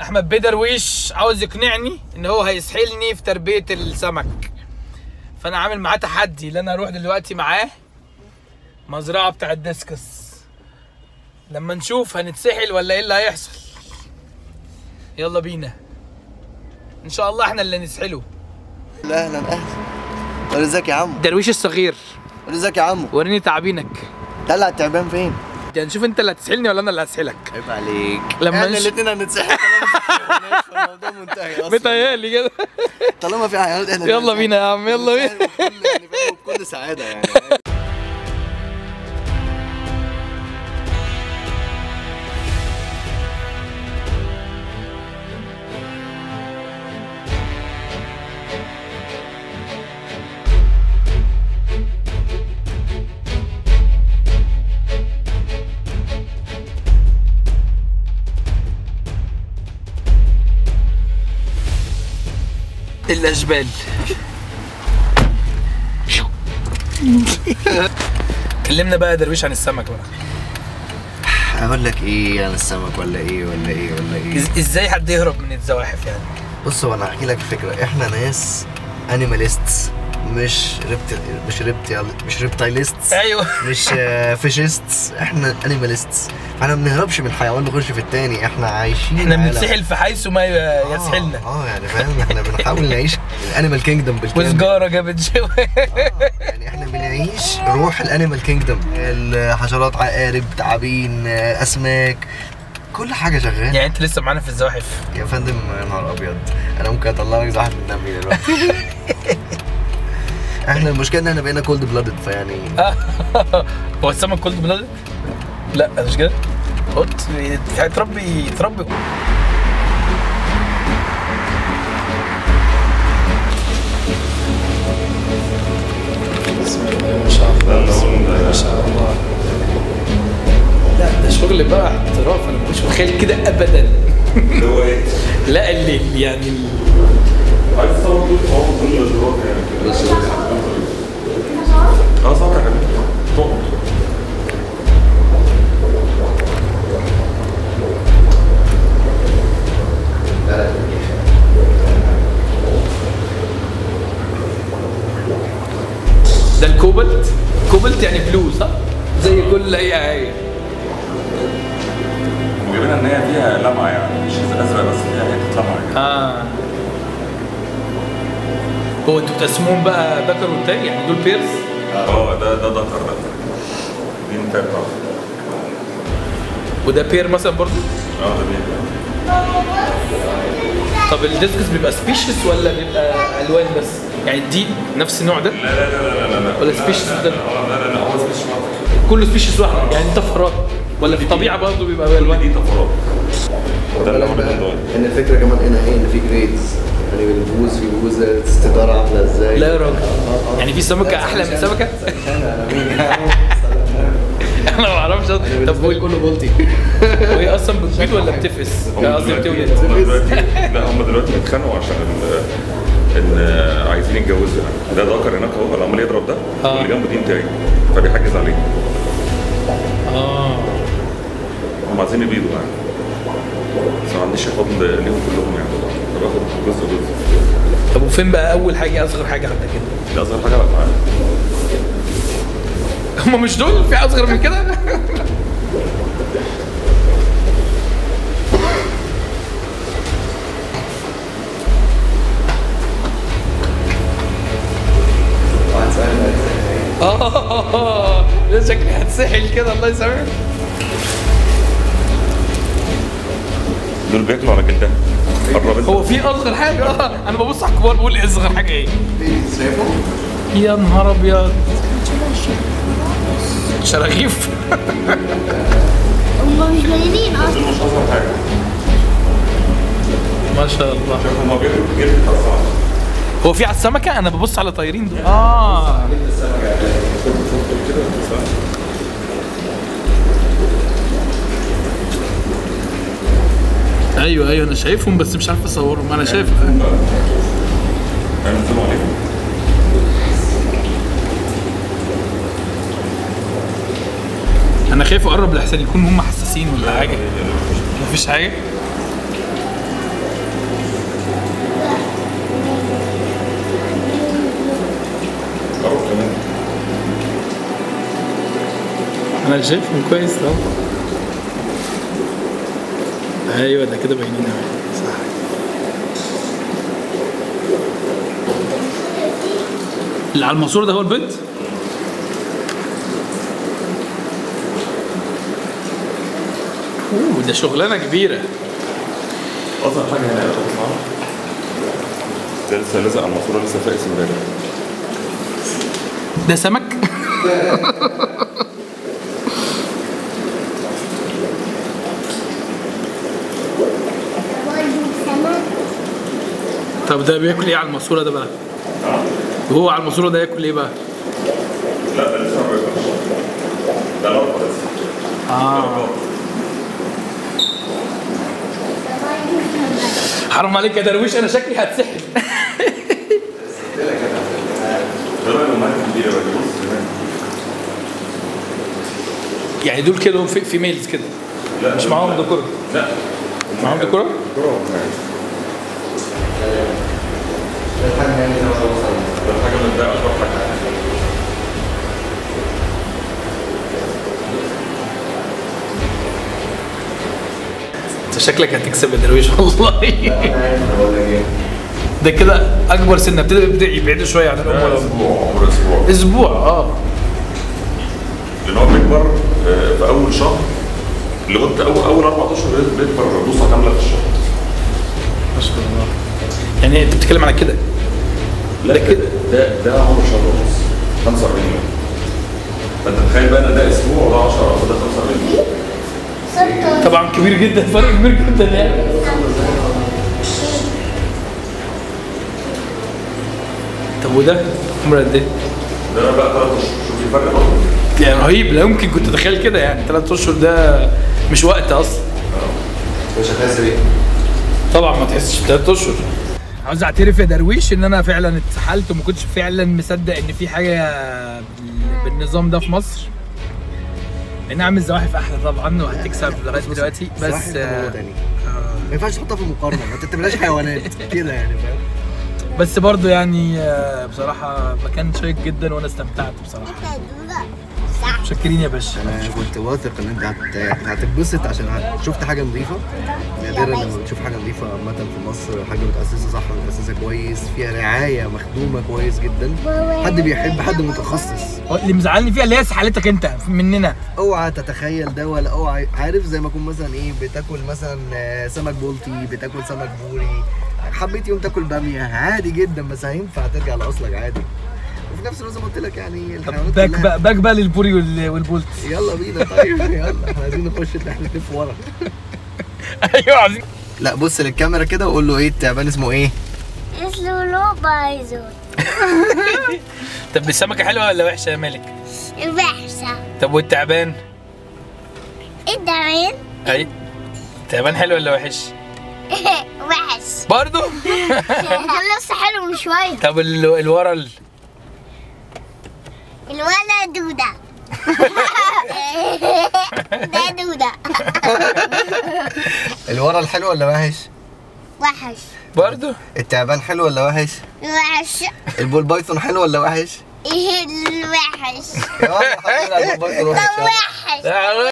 احمد بدرويش عاوز يقنعني ان هو هيسحلني في تربيه السمك فانا عامل معاه تحدي ان انا اروح دلوقتي معاه مزرعه بتاع الديسكس لما نشوف هنتسحل ولا ايه اللي هيحصل يلا بينا ان شاء الله احنا اللي نسحله اهلا اهلا قول ازيك يا عمو درويش الصغير قول ازيك يا عمو وريني تعابينك طلع التعبان فين يعني نشوف انت اللي هتسحلني ولا انا اللي هسحلك عيب عليك لما احنا نش- الاثنين هنتسحل الموضوع منتهي اصلا متهيألي كده طالما في حيوانات احنا يلا بنتسحل. بينا يا عم يلا بينا بنتسحل بكل- يعني فاهم بكل سعاده يعني الاشبال كلمنا بقى يا درويش عن السمك بقى اقول لك ايه عن السمك ولا ايه ولا ايه ولا ايه إز- ازاي حد يهرب من الزواحف يعني بص هو انا هحكي لك فكره احنا ناس انيماليستس مش ريبت مش ريبتيال مش ريبتايليستس ايوه مش فيشيستس احنا انيماليستس فاحنا ما بنهربش من حيوان نخش في التاني احنا عايشين احنا عالم. بنتسحل في حيث ما ي- يسحلنا اه, آه يعني فاهم احنا بنحاول نعيش الانيمال كينجدم بالكامل وسجاره جابت جو يعني احنا بنعيش روح الانيمال كينجدم الحشرات عقارب تعابين آه، اسماك كل حاجه شغاله يعني انت لسه معانا في الزواحف يا فندم يا نهار ابيض انا ممكن اطلع لك زحف من دمي دلوقتي احنا المشكله ان احنا بقينا كولد بلادد فيعني هو السمك كولد بلادد؟ لا مش كده حط هيتربي يتربي بسم الله ما شاء الله بسم الله ما شاء الله لا ده شغل بقى احتراف انا مش متخيل كده ابدا اللي هو ايه؟ لا اللي يعني ال- عايز تصور دول تصور كل الادوار يعني بس اه صور يا حبيبي تقعد ده الكوبلت كوبلت يعني بلو صح؟ زي كل اي حاجه وجايبينها ان هي فيها لمعه يعني مش ازرق بس فيها حته لمعه كده اه هو انتوا بتقسموهم بقى ذكر والتاني يعني دول بيرز اه ده ده ذكر ده دي انتاج بقى وده بير مثلا برضو اه ده بيه طب الديسكس بيبقى سبيشيس ولا بيبقى الوان بس يعني دي نفس النوع ده لا لا لا لا لا لا ولا سبيشيس ده اه لا لا لا هو سبيشال كله سبيشيس واحده يعني طفرات ولا في الطبيعه برضه بيبقى كل الوان دي طفرات ده اللي عمل ده ان الفكره كمان هنا ايه ان في جريدز يعني بالبوز في بوز الاستداره عامله ازاي لا يا راجل يعني في سمكه احلى من سمكه انا ما اعرفش طب هو كله بولتي وهي اصلا بتبيض ولا بتفقس؟ هم لا، قصدي دلوقتي بتولد هم دلوقتي لا هم دلوقتي بيتخانقوا عشان ال ان عايزين يتجوزوا يعني ده ذكر هناك اهو اللي عمال يضرب ده آه. واللي جنبه دي انتاج فبيحجز عليه اه هم عايزين يبيضوا يعني بس ما عنديش حضن ليهم كلهم يعني فباخد جزء جزء طب وفين بقى اول حاجه اصغر حاجه عندك كده؟ دي اصغر حاجه بقى معايا هم مش دول في اصغر من كده؟ اه ده شكلي هتسحل كده الله يسامحك دول بياكلوا على جلدها قرب انت هو في اصغر حاجه اه انا ببص على الكبار بقول اصغر حاجه ايه شايفه؟ يا نهار ابيض شراغيف هم مش بلدين اصلا دول مش اصغر حاجه ما شاء الله شوف هم بياكلوا جلد بتاع الصعب هو في على السمكه انا ببص على طايرين دول اه ايوه ايوه انا شايفهم بس مش عارف اصورهم انا شايف اعمل زوم عليهم انا خايف اقرب لحسن يكون هم حساسين ولا حاجه مفيش حاجه انا شايفهم كويس اهو ايوه ده كده باينين أوي. صح اللي على الماسوره ده هو البيت اوه ده شغلانه كبيره اصلا حاجه هنا ده لسه لازق على الماسوره لسه فاقس امبارح ده سمك طب ده بياكل ايه على الماسوره ده بقى وهو على الماسوره ده ياكل ايه بقى لا ده لسه ما بيبقاش ده الاربع لسه اه حرام عليك يا درويش انا شكلي هتسحل ده بقى الامهات الكبيره بقى بص هنا. يعني دول كده في, في ميلز كده لا مش معاهم ديكور لا معاهم ديكور دكتورة وأمهات. ده حاجه من ده اكبر حاجه انت شكلك هتكسب يا درويش والله ده كده اكبر سنه ابتدى يبدا يبعدوا شويه عن الام ده والأب. اسبوع عمر اسبوع اسبوع اه لان هو بيكبر آه، في اول شهر لغايه اول اول اربع اشهر بيكبر بوصه كامله في الشهر ما شاء الله يعني انت بتتكلم على كده لا ده كده. ده ده عمر شهر ونص 45 يوم فانت تخيل بقى ان ده اسبوع وده 10 وده 45 يوم طبعا كبير جدا فرق كبير جدا يعني طب وده عمره قد ايه؟ ده بقى ثلاث اشهر شوف الفرق برضه يعني رهيب لا يمكن كنت اتخيل كده يعني ثلاث اشهر ده مش وقت اصلا مش هتحس بيه طبعا ما تحسش ثلاث اشهر عاوز اعترف يا درويش ان انا فعلا اتسحلت وما كنتش فعلا مصدق ان في حاجه بالنظام ده في مصر ان نعم الزواحف احلى طبعا وهتكسب لغايه دلوقتي بس الزواحف ده موضوع آه، تاني ما ينفعش تحطها في مقارنه ما تعتبرهاش حيوانات كده يعني فاهم بس برضو يعني آه، بصراحه مكان شيق جدا وانا استمتعت بصراحه متشكرين يا باشا انا كنت واثق ان انت هت- هتتبسط عشان هت- شفت حاجه نظيفه نادرا لما بتشوف حاجه نظيفه عامه في مصر حاجه متاسسه صح متاسسه كويس فيها رعايه مخدومه كويس جدا حد بيحب حد متخصص هو اللي مزعلني فيها اللي هي سحلتك انت مننا اوعى تتخيل ده ولا اوعى عارف زي ما اكون مثلا ايه بتاكل مثلا آه، سمك بولتي بتاكل سمك بوري حبيت يوم تاكل باميه عادي جدا بس هينفع ترجع لاصلك عادي وفي نفس الوقت زي ما قلت لك يعني الحيوانات باك كلها- بقى باك بقى للبوري وال- والبولت يلا بينا طيب يلا احنا عايزين نخش احنا نلف ورا ايوه عايزين لا بص للكاميرا كده وقول له ايه التعبان اسمه ايه اسمه لو بايزون طب السمكه حلوه ولا وحشه يا مالك؟ الوحشة طب والتعبان؟ الدعين اي تعبان حلو ولا وحش؟ وحش برضه كان لسه حلو من شوية طب ال- الورل الولد دودة ده دودة الورا الحلو ولا وحش وحش برضه التعبان حلو ولا وحش وحش البول بايثون حلو ولا وحش ايه الوحش يلا حبيبي البول بايثون وحش ده يلا. وحش